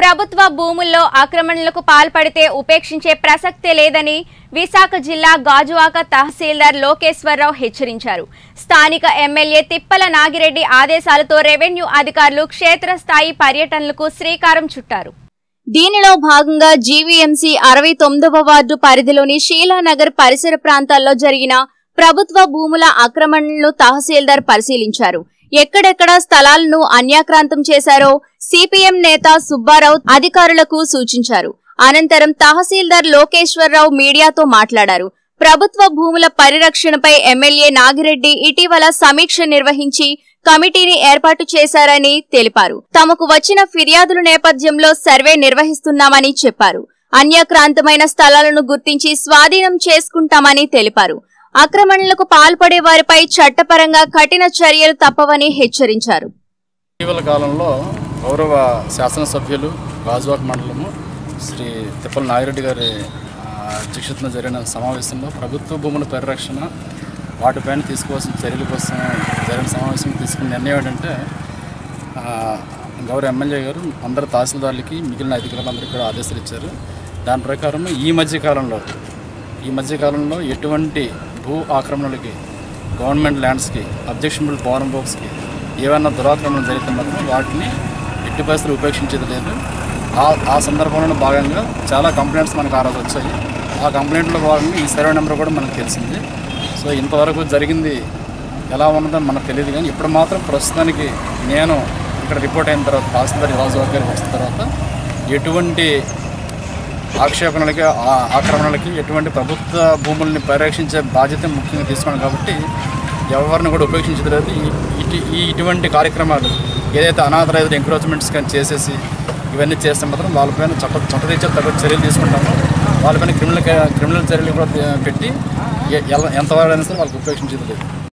ప్రభుత్వ భూముల్లో ఆక్రమణలకు పాల్పడితే ఉపేక్షించే ప్రసక్తే లేదని విశాఖ జిల్లా గాజువాక తహసీల్దార్ లోకేశ్వరరావు హెచ్చరించారు స్థానిక ఎమ్మెల్యే తిప్పల నాగిరెడ్డి ఆదేశాలతో రెవెన్యూ అధికారులు క్షేత్రస్థాయి పర్యటనలకు శ్రీకారం చుట్టారు దీనిలో భాగంగా జీవీఎంసీ అరవై తొమ్మిదవ వార్డు పరిధిలోని షీలానగర్ పరిసర ప్రాంతాల్లో జరిగిన ప్రభుత్వ భూముల ఆక్రమణలను తహసీల్దార్ పరిశీలించారు ఎక్కడెక్కడ స్థలాలను అన్యాక్రాంతం చేశారో సిపిఎం నేత సుబ్బారావు అధికారులకు సూచించారు అనంతరం తహసీల్దార్ లోకేశ్వరరావు మీడియాతో మాట్లాడారు ప్రభుత్వ భూముల పరిరక్షణపై ఎమ్మెల్యే నాగిరెడ్డి ఇటీవల సమీక్ష నిర్వహించి కమిటీని ఏర్పాటు చేశారని తెలిపారు తమకు వచ్చిన ఫిర్యాదుల నేపథ్యంలో సర్వే నిర్వహిస్తున్నామని చెప్పారు అన్యాక్రాంతమైన స్థలాలను గుర్తించి స్వాధీనం చేసుకుంటామని తెలిపారు ఆక్రమణలకు పాల్పడే వారిపై చట్టపరంగా కఠిన చర్యలు తప్పవని హెచ్చరించారు ఇటీవల కాలంలో గౌరవ శాసనసభ్యులు గాజువాక మండలము శ్రీ తిప్పల నాగిరెడ్డి గారి ఆ, అధ్యక్షతన జరిగిన సమావేశంలో ప్రభుత్వ భూముల పరిరక్షణ వాటిపైన తీసుకోవాల్సిన చర్యల కోసం జరిగిన సమావేశం తీసుకున్న నిర్ణయం ఏంటంటే ఆ, గౌరవ ఎమ్మెల్యే గారు అందరు తహసీల్దార్లకి మిగిలిన అధికారులందరికీ కూడా ఆదేశాలు ఇచ్చారు దాని ప్రకారం ఈ మధ్య కాలంలో ఈ మధ్య కాలంలో ఎటువంటి భూ ఆక్రమణలకి గవర్నమెంట్ ల్యాండ్స్కి అబ్జెక్షనబుల్ పవర్ బోక్స్కి ఏమైనా దురాక్రమణ జరిగితే మాత్రం వాటిని ఎట్టి పరిస్థితులు ఉపేక్షించేది లేదు ఆ ఆ సందర్భంలో భాగంగా చాలా కంప్లైంట్స్ మనకు ఆ రోజు వచ్చాయి ఆ కంప్లైంట్లో భాగంగా ఈ సర్వే నెంబర్ కూడా మనకు తెలిసింది సో ఇంతవరకు జరిగింది ఎలా ఉన్నదో మనకు తెలియదు కానీ ఇప్పుడు మాత్రం ప్రస్తుతానికి నేను ఇక్కడ రిపోర్ట్ అయిన తర్వాత తహసీల్దార్ రాజువారి గారికి వచ్చిన తర్వాత ఎటువంటి ఆక్షేపణలకి ఆ- ఆక్రమణలకి ఎటువంటి ప్రభుత్వ భూముల్ని పరిరక్షించే బాధ్యత ముఖ్యంగా తీసుకున్నాను కాబట్టి ఎవరిని కూడా ఉపేక్షించదు లేదు ఈ- ఇటు ఈ ఇటువంటి కార్యక్రమాలు ఏదైతే అనాథరైజ్ ఎంక్రోచ్మెంట్స్ కానీ చేసేసి ఇవన్నీ చేస్తే మాత్రం వాళ్ళపైన చట్ట చట్టరీత్యా తగ్గ చర్యలు తీసుకుంటాము వాళ్ళపైన క్రిమినల్ క్రిమినల్ చర్యలు కూడా పెట్టి ఎ- ఎలా- ఎంతవరకు అయినా సరే వాళ్ళకి ఉపేక్షించేది లేదు